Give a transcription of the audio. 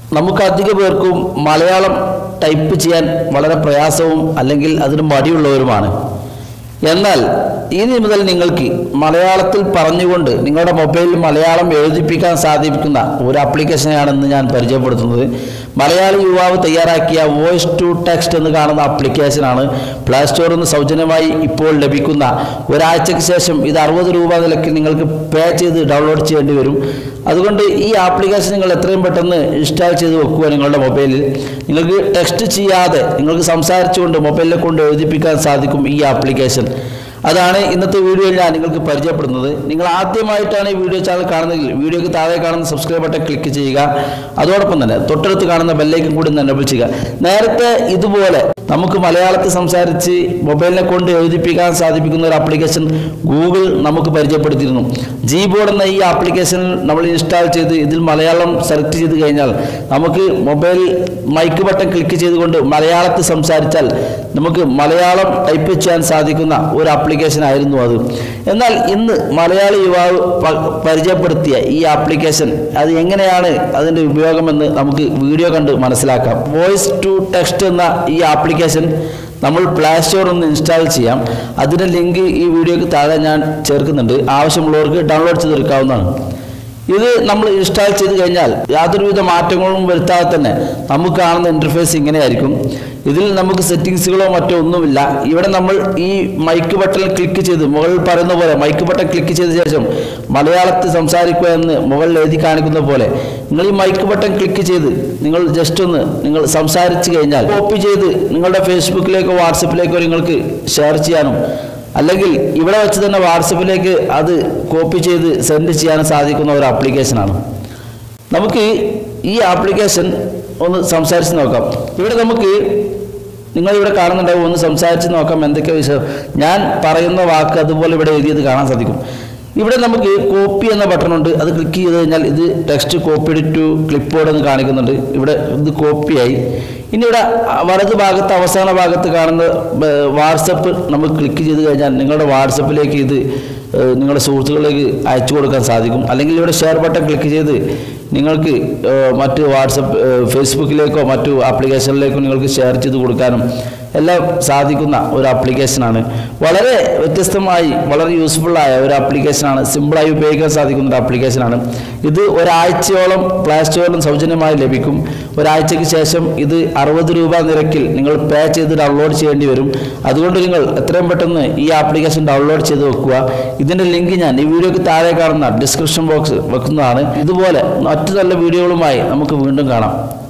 നമുക്ക് അധിക പേർക്കും മലയാളം ടൈപ്പ് ചെയ്യാൻ വളരെ പ്രയാസവും അല്ലെങ്കിൽ അതിന് മടിയുള്ളവരുമാണ് എന്നാൽ ഇനി മുതൽ നിങ്ങൾക്ക് മലയാളത്തിൽ പറഞ്ഞുകൊണ്ട് നിങ്ങളുടെ മൊബൈലിൽ മലയാളം എഴുതിപ്പിക്കാൻ സാധിക്കുന്ന ഒരു ആപ്ലിക്കേഷനെയാണെന്ന് ഞാൻ പരിചയപ്പെടുത്തുന്നത് മലയാളി യുവാവ് തയ്യാറാക്കിയ വോയിസ് ടു ടെക്സ്റ്റ് എന്ന് കാണുന്ന ആപ്ലിക്കേഷനാണ് പ്ലേ സ്റ്റോറിൽ നിന്ന് സൗജന്യമായി ഇപ്പോൾ ലഭിക്കുന്ന ഒരാഴ്ചയ്ക്ക് ശേഷം ഇത് അറുപത് രൂപ നിലയ്ക്ക് നിങ്ങൾക്ക് പേ ചെയ്ത് ഡൗൺലോഡ് ചെയ്യേണ്ടി വരും അതുകൊണ്ട് ഈ ആപ്ലിക്കേഷൻ നിങ്ങൾ എത്രയും പെട്ടെന്ന് ഇൻസ്റ്റാൾ ചെയ്ത് വെക്കുക നിങ്ങളുടെ മൊബൈലിൽ നിങ്ങൾക്ക് ടെക്സ്റ്റ് ചെയ്യാതെ നിങ്ങൾക്ക് സംസാരിച്ചുകൊണ്ട് മൊബൈലിനെ കൊണ്ട് എഴുതിപ്പിക്കാൻ സാധിക്കും ഈ ആപ്ലിക്കേഷൻ അതാണ് ഇന്നത്തെ വീഡിയോയിൽ ഞാൻ നിങ്ങൾക്ക് പരിചയപ്പെടുന്നത് നിങ്ങൾ ആദ്യമായിട്ടാണ് ഈ വീഡിയോ ചാനൽ കാണുന്നതെങ്കിൽ വീഡിയോയ്ക്ക് താഴെ കാണുന്ന സബ്സ്ക്രൈബ് ബട്ടൺ ക്ലിക്ക് ചെയ്യുക അതോടൊപ്പം തന്നെ തൊട്ടടുത്ത് കാണുന്ന ബെല്ലൈക്കൻ കൂടി ഒന്ന് എനബിൾ ചെയ്യുക നേരത്തെ ഇതുപോലെ നമുക്ക് മലയാളത്തിൽ സംസാരിച്ച് മൊബൈലിനെ കൊണ്ട് എഴുതിപ്പിക്കാൻ സാധിപ്പിക്കുന്ന ഒരു ആപ്ലിക്കേഷൻ ഗൂഗിൾ നമുക്ക് പരിചയപ്പെടുത്തിയിരുന്നു ജി ബോർഡ് എന്ന ഈ ആപ്ലിക്കേഷൻ നമ്മൾ ഇൻസ്റ്റാൾ ചെയ്ത് ഇതിൽ മലയാളം സെലക്ട് ചെയ്ത് കഴിഞ്ഞാൽ നമുക്ക് മൊബൈൽ മൈക്ക് ബട്ടൺ ക്ലിക്ക് ചെയ്തുകൊണ്ട് മലയാളത്തിൽ സംസാരിച്ചാൽ നമുക്ക് മലയാളം ടൈപ്പ് ചെയ്യാൻ സാധിക്കുന്ന ഒരു ആപ്ലിക്കേഷൻ ആയിരുന്നു അത് എന്നാൽ ഇന്ന് മലയാളി യുവാവ് പ- പരിചയപ്പെടുത്തിയ ഈ ആപ്ലിക്കേഷൻ അത് എങ്ങനെയാണ് അതിൻ്റെ ഉപയോഗമെന്ന് നമുക്ക് വീഡിയോ കണ്ട് മനസ്സിലാക്കാം വോയിസ് ടു ടെക്സ്റ്റ് എന്ന ഈ ആപ്ലിക്കേഷൻ നമ്മൾ പ്ലേ സ്റ്റോറിൽ നിന്ന് ഇൻസ്റ്റാൾ ചെയ്യാം അതിൻ്റെ ലിങ്ക് ഈ വീഡിയോയ്ക്ക് താഴെ ഞാൻ ചേർക്കുന്നുണ്ട് ആവശ്യമുള്ളവർക്ക് ഡൗൺലോഡ് ചെയ്തെടുക്കാവുന്നതാണ് ഇത് നമ്മൾ ഇൻസ്റ്റാൾ ചെയ്ത് കഴിഞ്ഞാൽ യാതൊരുവിധ മാറ്റങ്ങളും വരുത്താതെ തന്നെ നമുക്ക് കാണുന്ന ഇൻ്റർഫേസ് ഇങ്ങനെയായിരിക്കും ഇതിൽ നമുക്ക് സെറ്റിങ്സുകളോ മറ്റോ ഒന്നുമില്ല ഇവിടെ നമ്മൾ ഈ മൈക്ക് ബട്ടൺ ക്ലിക്ക് ചെയ്ത് മുകളിൽ പറയുന്ന പോലെ മൈക്ക് ബട്ടൺ ക്ലിക്ക് ചെയ്ത ശേഷം മലയാളത്തിൽ സംസാരിക്കുക എന്ന് മുകളിൽ എഴുതി കാണിക്കുന്ന പോലെ നിങ്ങൾ ഈ മൈക്ക് ബട്ടൺ ക്ലിക്ക് ചെയ്ത് നിങ്ങൾ ജസ്റ്റ് ഒന്ന് നിങ്ങൾ സംസാരിച്ച് കഴിഞ്ഞാൽ കോപ്പി ചെയ്ത് നിങ്ങളുടെ ഫേസ്ബുക്കിലേക്കോ വാട്സപ്പിലേക്കോ നിങ്ങൾക്ക് ഷെയർ ചെയ്യാനും അല്ലെങ്കിൽ ഇവിടെ വെച്ച് തന്നെ വാട്സപ്പിലേക്ക് അത് കോപ്പി ചെയ്ത് സെൻഡ് ചെയ്യാൻ സാധിക്കുന്ന ഒരു ആപ്ലിക്കേഷനാണ് നമുക്ക് ഈ ആപ്ലിക്കേഷൻ ഒന്ന് സംസാരിച്ച് നോക്കാം ഇവിടെ നമുക്ക് നിങ്ങൾ ഇവിടെ കാണുന്നുണ്ടാവും ഒന്ന് സംസാരിച്ച് നോക്കാം എന്തൊക്കെ വിഷയം ഞാൻ പറയുന്ന വാക്ക് അതുപോലെ ഇവിടെ എഴുതിയത് കാണാൻ സാധിക്കും ഇവിടെ നമുക്ക് കോപ്പി എന്ന ബട്ടൺ ഉണ്ട് അത് ക്ലിക്ക് ചെയ്ത് കഴിഞ്ഞാൽ ഇത് text copied to clipboard എന്ന് കാണിക്കുന്നുണ്ട് ഇവിടെ ഇത് കോപ്പിയായി ഇനി ഇവിടെ വലത് ഭാഗത്ത് അവസാന ഭാഗത്ത് കാണുന്ന വാട്സപ്പ് നമുക്ക് ക്ലിക്ക് ചെയ്ത് കഴിഞ്ഞാൽ നിങ്ങളുടെ വാട്സപ്പിലേക്ക് ഇത് ഏഹ്, നിങ്ങളുടെ സുഹൃത്തുക്കളിലേക്ക് അയച്ചു കൊടുക്കാൻ സാധിക്കും അല്ലെങ്കിൽ ഇവിടെ ഷെയർ ബട്ടൺ ക്ലിക്ക് ചെയ്ത് നിങ്ങൾക്ക് ഏഹ്, മറ്റ് വാട്സപ്പ് ഏഹ്, ഫേസ്ബുക്കിലേക്കോ മറ്റു ആപ്ലിക്കേഷനിലേക്കോ നിങ്ങൾക്ക് ഷെയർ ചെയ്ത് കൊടുക്കാനും എല്ലാം സാധിക്കുന്ന ഒരു ആപ്ലിക്കേഷനാണ് വളരെ വ്യത്യസ്തമായി വളരെ യൂസ്ഫുള്ളായ ഒരു ആപ്ലിക്കേഷനാണ് സിമ്പിളായി ഉപയോഗിക്കാൻ സാധിക്കുന്ന ഒരു ആപ്ലിക്കേഷനാണ് ഇത് ഒരാഴ്ചയോളം പ്ലേ സ്റ്റോറിലും സൗജന്യമായി ലഭിക്കും ഒരാഴ്ചയ്ക്ക് ശേഷം ഇത് അറുപത് രൂപ നിരക്കിൽ നിങ്ങൾ പേ ചെയ്ത് ഡൗൺലോഡ് ചെയ്യേണ്ടി വരും അതുകൊണ്ട് നിങ്ങൾ എത്രയും പെട്ടെന്ന് ഈ ആപ്ലിക്കേഷൻ ഡൗൺലോഡ് ചെയ്ത് വെക്കുക ഇതിൻ്റെ ലിങ്ക് ഞാൻ ഈ വീഡിയോക്ക് താഴെ കാണുന്ന ഡിസ്ക്രിപ്ഷൻ ബോക്സ് വെക്കുന്നതാണ് ഇതുപോലെ മറ്റു നല്ല വീഡിയോകളുമായി നമുക്ക് വീണ്ടും കാണാം